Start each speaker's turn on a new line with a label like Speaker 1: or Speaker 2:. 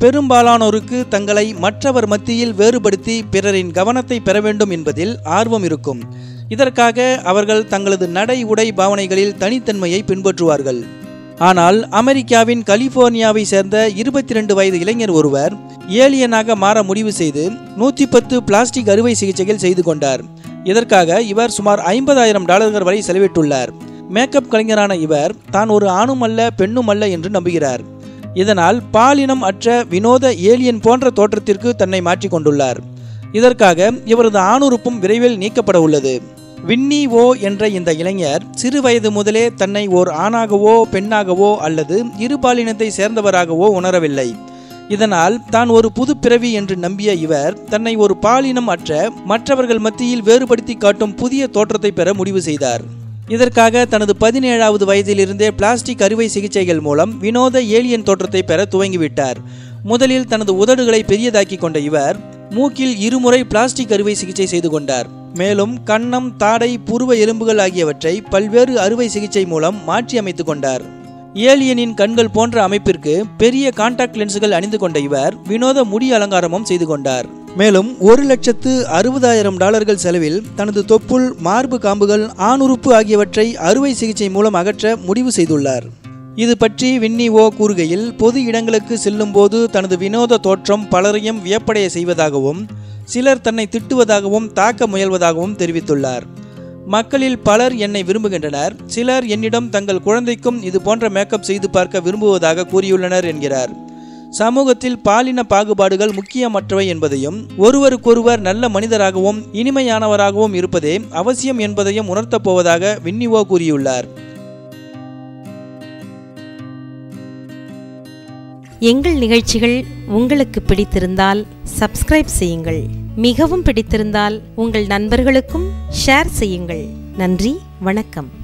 Speaker 1: பெரும்பாலானோருக்கு தங்களை மற்றவர் மத்தியில் வேறுபடுத்தி பிறரின் கவனத்தை பெற வேண்டும் என்பதில் ஆர்வம் இருக்கும் இதற்காக அவர்கள் தங்களது நடை உடை பாவனைகளில் தனித்தன்மையை பின்பற்றுவார்கள் ஆனால் அமெரிக்காவின் கலிபோர்னியாவை சேர்ந்த இருபத்தி ரெண்டு வயது இளைஞர் ஒருவர் ஏலியனாக மாற முடிவு செய்து நூற்றி பத்து பிளாஸ்டிக் அறுவை சிகிச்சைகள் செய்து கொண்டார் இதற்காக இவர் சுமார் ஐம்பதாயிரம் டாலர்கள் வரை செலவிட்டுள்ளார் மேக்கப் கலைஞரான இவர் தான் ஒரு ஆணும் அல்ல பெண்ணும் அல்ல என்று நம்புகிறார் இதனால் பாலினம் அற்ற வினோத ஏலியன் போன்ற தோற்றத்திற்கு தன்னை மாற்றிக்கொண்டுள்ளார் இதற்காக இவரது ஆணுறுப்பும் விரைவில் நீக்கப்பட உள்ளது வின்னி ஓ என்ற இந்த இளைஞர் சிறு வயது முதலே தன்னை ஓர் ஆணாகவோ பெண்ணாகவோ அல்லது இருபாலினத்தை சேர்ந்தவராகவோ உணரவில்லை இதனால் தான் ஒரு புது பிறவி என்று நம்பிய இவர் தன்னை ஒரு பாலினம் அற்ற மற்றவர்கள் மத்தியில் வேறுபடுத்தி காட்டும் புதிய தோற்றத்தை பெற முடிவு செய்தார் இதற்காக தனது பதினேழாவது வயதிலிருந்தே பிளாஸ்டிக் அறுவை சிகிச்சைகள் மூலம் வினோத ஏலியன் தோற்றத்தை பெற துவங்கிவிட்டார் முதலில் தனது உதடுகளை பெரியதாக்கி கொண்ட இவர் மூக்கில் இருமுறை பிளாஸ்டிக் அறுவை சிகிச்சை செய்து கொண்டார் மேலும் கன்னம் தாடை புருவ எலும்புகள் ஆகியவற்றை பல்வேறு அறுவை சிகிச்சை மூலம் மாற்றி அமைத்து கொண்டார் ஏலியனின் கண்கள் போன்ற அமைப்பிற்கு பெரிய காண்டாக்ட் லென்ஸுகள் அணிந்து கொண்ட இவர் வினோத முடி அலங்காரமும் செய்து கொண்டார் மேலும் ஒரு லட்சத்து அறுபதாயிரம் டாலர்கள் செலவில் தனது தொப்புள் மார்பு காம்புகள் ஆணுறுப்பு ஆகியவற்றை அறுவை சிகிச்சை மூலம் அகற்ற முடிவு செய்துள்ளார் இது பற்றி வின்னி ஓ கூறுகையில் பொது இடங்களுக்கு செல்லும்போது தனது வினோத தோற்றம் பலரையும் வியப்படைய செய்வதாகவும் சிலர் தன்னை திட்டுவதாகவும் தாக்க முயல்வதாகவும் தெரிவித்துள்ளார் மக்களில் பலர் என்னை விரும்புகின்றனர் சிலர் என்னிடம் தங்கள் குழந்தைக்கும் இது போன்ற மேக்கப் செய்து பார்க்க விரும்புவதாக கூறியுள்ளனர் என்கிறார் சமூகத்தில் பாலின பாகுபாடுகள் முக்கியமற்றவை என்பதையும் ஒருவருக்கொருவர் நல்ல மனிதராகவும் இனிமையானவராகவும் இருப்பதே அவசியம் என்பதையும் உணர்த்தப் போவதாக வின்னிவோ கூறியுள்ளார்
Speaker 2: எங்கள் நிகழ்ச்சிகள் உங்களுக்கு பிடித்திருந்தால் சப்ஸ்கிரைப் செய்யுங்கள் மிகவும் பிடித்திருந்தால் உங்கள் நண்பர்களுக்கும் ஷேர் செய்யுங்கள் நன்றி வணக்கம்